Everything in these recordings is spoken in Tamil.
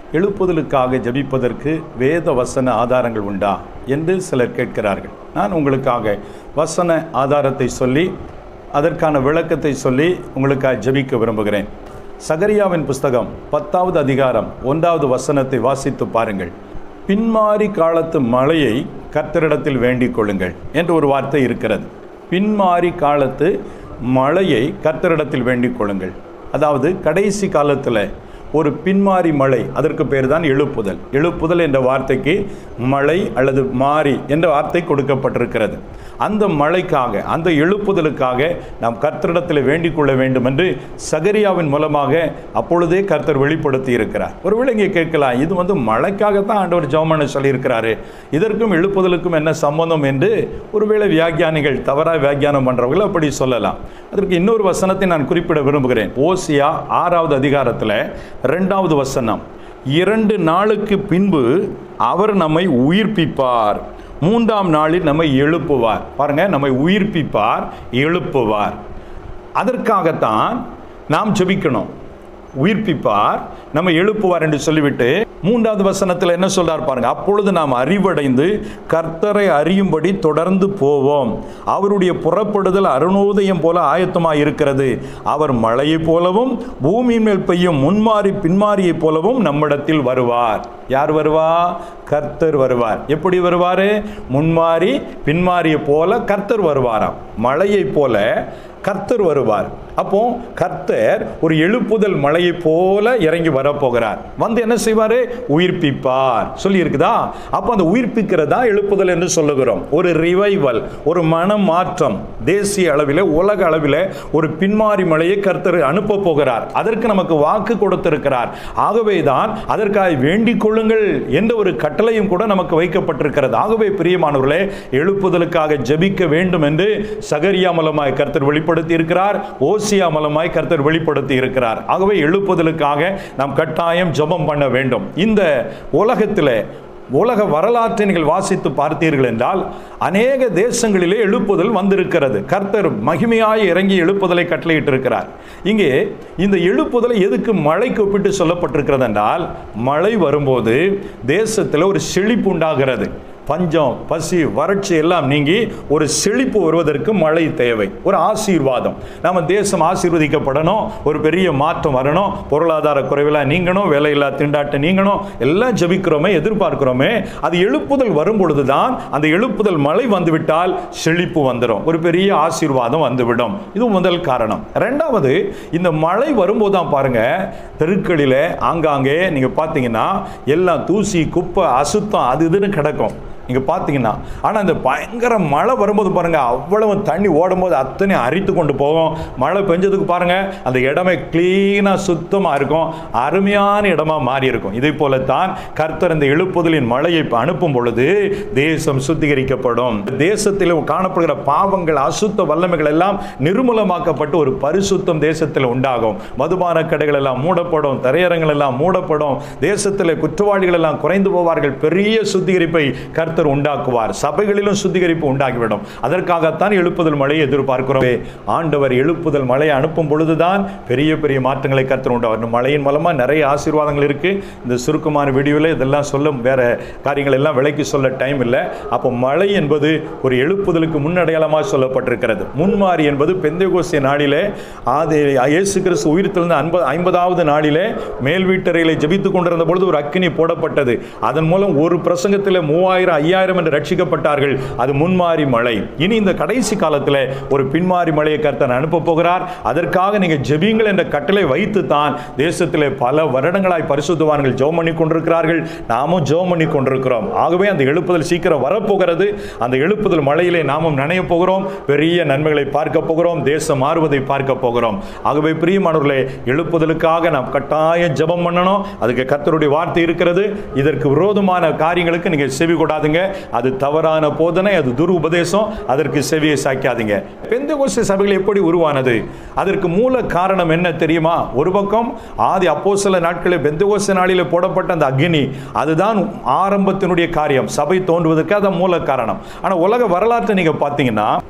எழுப்புதலுக்காக ஜெபிப்பதற்கு வேத வசன ஆதாரங்கள் உண்டா என்று சிலர் கேட்கிறார்கள் நான் உங்களுக்காக வசன ஆதாரத்தை சொல்லி அதற்கான விளக்கத்தை சொல்லி உங்களுக்காக ஜெபிக்க விரும்புகிறேன் சகரியாவின் புஸ்தகம் பத்தாவது அதிகாரம் ஒன்றாவது வசனத்தை வாசித்து பாருங்கள் பின்மாறி காலத்து மழையை கர்த்தரிடத்தில் வேண்டிக் கொள்ளுங்கள் என்று ஒரு வார்த்தை இருக்கிறது பின்மாறி காலத்து மழையை கர்த்தரிடத்தில் வேண்டிக் கொள்ளுங்கள் அதாவது கடைசி காலத்தில் ஒரு பின்மாறி மழை அதற்கு பேர் தான் எழுப்புதல் எழுப்புதல் என்ற வார்த்தைக்கு மழை அல்லது மாறி என்ற வார்த்தை கொடுக்கப்பட்டிருக்கிறது அந்த மழைக்காக அந்த எழுப்புதலுக்காக நாம் கர்த்தரிடத்தில் வேண்டிக் கொள்ள வேண்டும் என்று சகரியாவின் மூலமாக அப்பொழுதே கர்த்தர் வெளிப்படுத்தி இருக்கிறார் ஒருவேளை இங்கே கேட்கலாம் இது வந்து மழைக்காகத்தான் ஆண்டவர் ஜெபம் சொல்லியிருக்கிறாரு இதற்கும் எழுப்புதலுக்கும் என்ன சம்பந்தம் என்று ஒருவேளை வியாக்கியானிகள் தவறாக வியாக்கியானம் பண்ணுறவர்கள் அப்படி சொல்லலாம் அதற்கு இன்னொரு வசனத்தை நான் குறிப்பிட விரும்புகிறேன் ஓசியா ஆறாவது அதிகாரத்தில் ரெண்டாவது வசனம் இரண்டு நாளுக்கு பின்பு அவர் நம்மை உயிர்ப்பிப்பார் மூன்றாம் நாளில் நம்மை எழுப்புவார் பாருங்க நம்மை உயிர்ப்பிப்பார் எழுப்புவார் அதற்காகத்தான் நாம் ஜெபிக்கணும் உயிர்ப்பிப்பார் நம்ம எழுப்புவார் என்று சொல்லிவிட்டு மூன்றாவது வசனத்தில் என்ன சொல்றார் பாருங்க அப்பொழுது நாம் அறிவடைந்து கர்த்தரை அறியும்படி தொடர்ந்து போவோம் அவருடைய புறப்படுதல் அருணோதயம் போல ஆயத்தமாக இருக்கிறது அவர் மழையைப் போலவும் பூமியின் மேல் பெய்யும் முன்மாறி பின்மாரியைப் போலவும் நம்மிடத்தில் வருவார் யார் வருவா கர்த்தர் வருவார் எப்படி வருவார் முன்மாறி பின்மாரியை போல கர்த்தர் வருவாராம் மழையைப் போல கர்த்தர் வருவார் அப்போ கர்த்தர் ஒரு எழுப்புதல் மழையை போல இறங்கி வரப்போகிறார் வந்து என்ன செய்வார் உயிர்ப்பிப்பார் சொல்லி இருக்குதா அப்போ அந்த உயிர்ப்பிக்கிறதா எழுப்புதல் என்று சொல்லுகிறோம் ஒரு ரிவைவல் ஒரு மன மாற்றம் தேசிய அளவில் உலக அளவில் ஒரு பின்மாறி மழையை கர்த்தர் அனுப்ப போகிறார் அதற்கு நமக்கு வாக்கு கொடுத்திருக்கிறார் ஆகவே தான் அதற்காக வேண்டிக் கொள்ளுங்கள் என்ற ஒரு கட்டளையும் கூட நமக்கு வைக்கப்பட்டிருக்கிறது ஆகவே பிரியமானவர்களே எழுப்புதலுக்காக ஜெபிக்க வேண்டும் என்று சகரியா மூலமாய் கர்த்தர் வெளிப்படுத்தி இருக்கிறார் ஓசியா மூலமாய் கர்த்தர் வெளிப்படுத்தி இருக்கிறார் ஆகவே எழுப்புதலுக்காக நாம் கட்டாயம் ஜெபம் பண்ண வேண்டும் இந்த உலகத்தில் உலக வரலாற்றை நீங்கள் வாசித்து பார்த்தீர்கள் என்றால் அநேக தேசங்களிலே எழுப்புதல் வந்திருக்கிறது கர்த்தர் மகிமையாய் இறங்கி எழுப்புதலை கட்டளையிட்டிருக்கிறார் இங்கே இந்த எழுப்புதலை எதுக்கு மழைக்கு ஒப்பிட்டு சொல்லப்பட்டிருக்கிறது என்றால் மழை வரும்போது தேசத்தில் ஒரு செழிப்பு உண்டாகிறது பஞ்சம் பசி வறட்சி எல்லாம் நீங்கி ஒரு செழிப்பு வருவதற்கு மழை தேவை ஒரு ஆசீர்வாதம் நம்ம தேசம் ஆசீர்வதிக்கப்படணும் ஒரு பெரிய மாற்றம் வரணும் பொருளாதார குறைவெல்லாம் நீங்கணும் வேலையில்லா திண்டாட்டம் நீங்கணும் எல்லாம் ஜெபிக்கிறோமே எதிர்பார்க்கிறோமே அது எழுப்புதல் வரும் பொழுதுதான் அந்த எழுப்புதல் மழை வந்துவிட்டால் செழிப்பு வந்துடும் ஒரு பெரிய ஆசீர்வாதம் வந்துவிடும் இது முதல் காரணம் ரெண்டாவது இந்த மழை வரும்போது தான் பாருங்க தெருக்களில் ஆங்காங்கே நீங்க பார்த்தீங்கன்னா எல்லாம் தூசி குப்பை அசுத்தம் அது இதுன்னு கிடக்கும் இங்கே பார்த்தீங்கன்னா ஆனால் இந்த பயங்கர மழை வரும்போது பாருங்கள் அவ்வளவு தண்ணி ஓடும்போது அத்தனை அரித்து கொண்டு போகும் மழை பெஞ்சதுக்கு பாருங்கள் அந்த இடமே க்ளீனாக சுத்தமாக இருக்கும் அருமையான இடமா மாறி இருக்கும் இதே போலத்தான் கர்த்தர் இந்த எழுப்புதலின் மழையை அனுப்பும் பொழுது தேசம் சுத்திகரிக்கப்படும் தேசத்தில் காணப்படுகிற பாவங்கள் அசுத்த வல்லமைகள் எல்லாம் நிர்மூலமாக்கப்பட்டு ஒரு பரிசுத்தம் தேசத்தில் உண்டாகும் மதுபான கடைகள் எல்லாம் மூடப்படும் திரையரங்கள் எல்லாம் மூடப்படும் தேசத்தில் குற்றவாளிகள் எல்லாம் குறைந்து போவார்கள் பெரிய சுத்திகரிப்பை கர்த்தர் உண்டாக்குவார் சபைகளிலும் சுத்திகரிப்பு உண்டாகிவிடும் அதற்காகத்தான் எழுப்புதல் மழையை எதிர்பார்க்கிறோம் ஆண்டவர் எழுப்புதல் மழையை அனுப்பும் பொழுதுதான் பெரிய பெரிய மாற்றங்களை கர்த்தர் உண்டாவார் இந்த மழையின் மூலமா நிறைய ஆசீர்வாதங்கள் இருக்கு இந்த சுருக்கமான வீடியோவில் இதெல்லாம் சொல்ல வேற காரியங்கள் எல்லாம் விலைக்கு சொல்ல டைம் இல்லை அப்போ மழை என்பது ஒரு எழுப்புதலுக்கு முன்னடையாளமாக சொல்லப்பட்டிருக்கிறது முன்மாறி என்பது பெந்தகோசிய நாளிலே ஆதி இயேசு கிறிஸ்து உயிர்த்தெழுந்த ஐம்பது ஐம்பதாவது நாளிலே மேல் வீட்டறையிலே ஜெபித்துக் கொண்டிருந்த பொழுது ஒரு அக்கினி போடப்பட்டது அதன் மூலம் ஒரு பிரசங்கத்தில் மூவாயிரம் ஐயாயிரம் என்று ரட்சிக்கப்பட்டார்கள் அது முன்மாறி மழை இனி இந்த கடைசி காலத்தில் ஒரு பின்மாறி மழையை கர்த்தன் அனுப்ப போகிறார் அதற்காக நீங்கள் ஜெபியுங்கள் என்ற கட்டளை வைத்து தான் தேசத்தில் பல வருடங்களாய் பரிசுத்தவான்கள் ஜெபம் பண்ணி கொண்டிருக்கிறார்கள் நாமும் ஜெபம் பண்ணி கொண்டிருக்கிறோம் ஆகவே அந்த எழுப்புதல் சீக்கிரம் வரப்போகிறது அந்த எழுப்புதல் மழையிலே நாமும் நனைய போகிறோம் பெரிய நன்மைகளை பார்க்க போகிறோம் தேசம் மாறுவதை பார்க்க போகிறோம் ஆகவே பிரியமானவர்களே எழுப்புதலுக்காக நாம் கட்டாயம் ஜெபம் பண்ணணும் அதுக்கு கர்த்தருடைய வார்த்தை இருக்கிறது இதற்கு விரோதமான காரியங்களுக்கு நீங்கள் செவி கொடாதுங்க அது தவறான போதனை அது துரு உபதேசம் அதற்கு செவியை சாய்க்காதீங்க பெந்தகோஸ்தே சபைகள் எப்படி உருவானது அதற்கு மூல காரணம் என்ன தெரியுமா ஒரு பக்கம் ஆதி அப்போ சில நாட்களில் பெந்தகோஸ்தே நாளில் போடப்பட்ட அந்த அக்னி அதுதான் ஆரம்பத்தினுடைய காரியம் சபை தோன்றுவதற்கு அது மூல காரணம் ஆனால் உலக வரலாற்றை நீங்கள் பார்த்தீங்கன்னா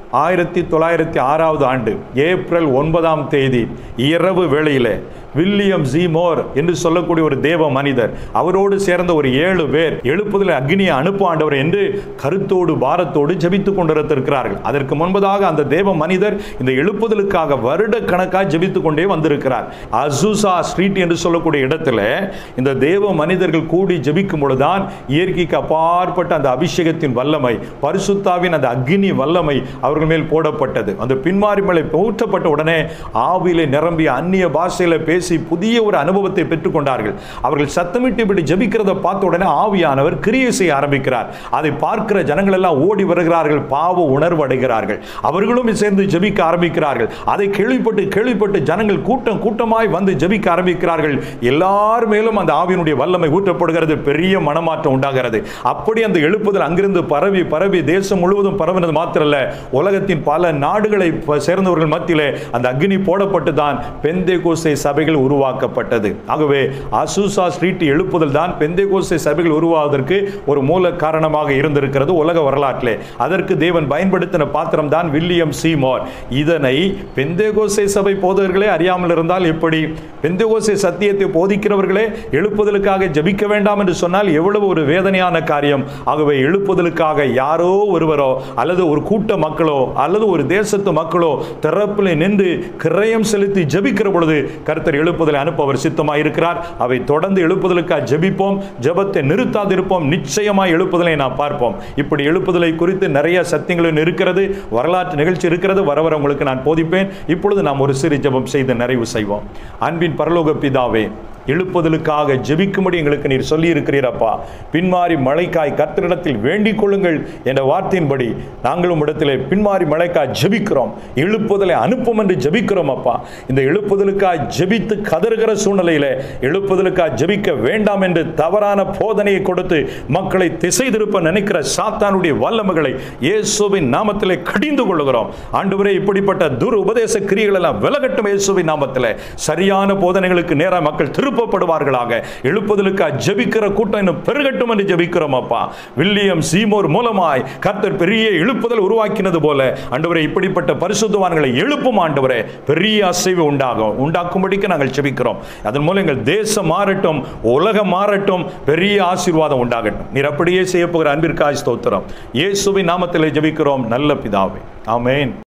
ஆயிரத்தி தொள்ளாயிரத்தி ஆறாவது ஆண்டு ஏப்ரல் ஒன்பதாம் தேதி இரவு வேளையிலே வில்லியம் ஜீமோர் என்று சொல்லக்கூடிய ஒரு தேவ மனிதர் அவரோடு சேர்ந்த ஒரு ஏழு பேர் எழுப்புதலை அக்னியை அனுப்பு ஆண்டவர் என்று கருத்தோடு பாரத்தோடு ஜெபித்துக் கொண்டிருக்கிறார்கள் அதற்கு முன்பதாக அந்த தேவ மனிதர் இந்த எழுப்புதலுக்காக வருட கணக்காக ஜெபித்துக் கொண்டே வந்திருக்கிறார் அசூசா ஸ்ட்ரீட் என்று சொல்லக்கூடிய இடத்துல இந்த தேவ மனிதர்கள் கூடி ஜெபிக்கும் பொழுதுதான் இயற்கைக்கு அப்பாற்பட்ட அந்த அபிஷேகத்தின் வல்லமை பரிசுத்தாவின் அந்த அக்னி வல்லமை அவர்கள் மேல் போடப்பட்டது அந்த பின்மாறி மலை ஊற்றப்பட்ட உடனே ஆவிலே நிரம்பிய அந்நிய பாஷையில பேசி புதிய ஒரு அனுபவத்தை பெற்றுக்கொண்டார்கள் அவர்கள் சத்தமிட்டு இப்படி ஜெபிக்கிறத பார்த்த உடனே ஆவியானவர் கிரியை செய்ய ஆரம்பிக்கிறார் அதை பார்க்கிற ஜனங்கள் எல்லாம் ஓடி வருகிறார்கள் பாவ உணர்வு அடைகிறார்கள் அவர்களும் சேர்ந்து ஜெபிக்க ஆரம்பிக்கிறார்கள் அதை கேள்விப்பட்டு கேள்விப்பட்டு ஜனங்கள் கூட்டம் கூட்டமாய் வந்து ஜெபிக்க ஆரம்பிக்கிறார்கள் எல்லார் மேலும் அந்த ஆவியினுடைய வல்லமை ஊற்றப்படுகிறது பெரிய மனமாற்றம் உண்டாகிறது அப்படி அந்த எழுப்புதல் அங்கிருந்து பரவி பரவி தேசம் முழுவதும் பரவினது மாத்திரல்ல உலகத்தின் பல நாடுகளை ப- சேர்ந்தவர்கள் மத்தியிலே அந்த அக்னி போடப்பட்டு தான் பெந்தேகோஸ்தே சபைகள் உருவாக்கப்பட்டது ஆகவே அசூசா ஸ்ட்ரீட் எழுப்புதல் தான் பெந்தேகோஸ்தே சபைகள் உருவாவதற்கு ஒரு மூல காரணமாக இருந்திருக்கிறது உலக வரலாற்றிலே அதற்கு தேவன் பயன்படுத்தின பாத்திரம் தான் வில்லியம் சீமோர் இதனை பெந்தேகோஸ்தே சபை போதகர்களே அறியாமல் இருந்தால் எப்படி பெந்தேகோஸ்தே சத்தியத்தை போதிக்கிறவர்களே எழுப்புதலுக்காக ஜெபிக்க வேண்டாம் என்று சொன்னால் எவ்வளவு ஒரு வேதனையான காரியம் ஆகவே எழுப்புதலுக்காக யாரோ ஒருவரோ அல்லது ஒரு கூட்ட மக்களோ அல்லது ஒரு தேசத்து மக்களோ திறப்பில் நின்று கிரயம் செலுத்தி ஜெபிக்கிற பொழுது கர்த்தர் எழுப்புதலை அனுப்ப அவர் சித்தமாக இருக்கிறார் அவை தொடர்ந்து எழுப்புதலுக்காக ஜெபிப்போம் ஜெபத்தை நிறுத்தாதிருப்போம் நிச்சயமாய் எழுப்புதலை நாம் பார்ப்போம் இப்படி எழுப்புதலை குறித்து நிறைய சத்தியங்களும் இருக்கிறது வரலாற்று நிகழ்ச்சி இருக்கிறது வர வர உங்களுக்கு நான் போதிப்பேன் இப்பொழுது நாம் ஒரு சிறு ஜெபம் செய்து நிறைவு செய்வோம் அன்பின் பரலோக பிதாவே எழுப்புதலுக்காக ஜெபிக்கும்படி எங்களுக்கு நீர் சொல்லி இருக்கிறீரப்பா பின்மாறி மழைக்காய் கர்த்தரிடத்தில் வேண்டிக் கொள்ளுங்கள் என்ற வார்த்தையின்படி நாங்களும் இடத்திலே பின்மாறி மழைக்காய் ஜெபிக்கிறோம் எழுப்புதலை அனுப்பும் என்று ஜெபிக்கிறோம் அப்பா இந்த எழுப்புதலுக்காய் ஜெபித்து கதறுகிற சூழ்நிலையிலே எழுப்புதலுக்காய் ஜெபிக்க வேண்டாம் என்று தவறான போதனையை கொடுத்து மக்களை திசை திருப்ப நினைக்கிற சாத்தானுடைய வல்லமைகளை இயேசுவின் நாமத்திலே கடிந்து கொள்ளுகிறோம் ஆண்டவரே இப்படிப்பட்ட துர் உபதேச கிரியைகள் எல்லாம் விலகட்டும் இயேசுவின் நாமத்திலே சரியான போதனைகளுக்கு நேராக மக்கள் திருப்பப்படுவார்களாக எழுப்புதலுக்காக ஜெபிக்கிற கூட்டம் இன்னும் பெருகட்டும் என்று ஜெபிக்கிறோம் அப்பா வில்லியம் சீமோர் மூலமாய் கர்த்தர் பெரிய எழுப்புதல் உருவாக்கினது போல ஆண்டவரே இப்படிப்பட்ட பரிசுத்தவான்களை எழுப்பும் ஆண்டவரே பெரிய அசைவு உண்டாகும் உண்டாக்கும்படிக்கு நாங்கள் ஜெபிக்கிறோம் அதன் மூலம் எங்கள் தேசம் மாறட்டும் உலகம் மாறட்டும் பெரிய ஆசீர்வாதம் உண்டாகட்டும் நீர் அப்படியே செய்ய போகிற அன்பிற்காய் ஸ்தோத்திரம் இயேசுவின் நாமத்திலே ஜெபிக்கிறோம் நல்ல பிதாவே ஆமென்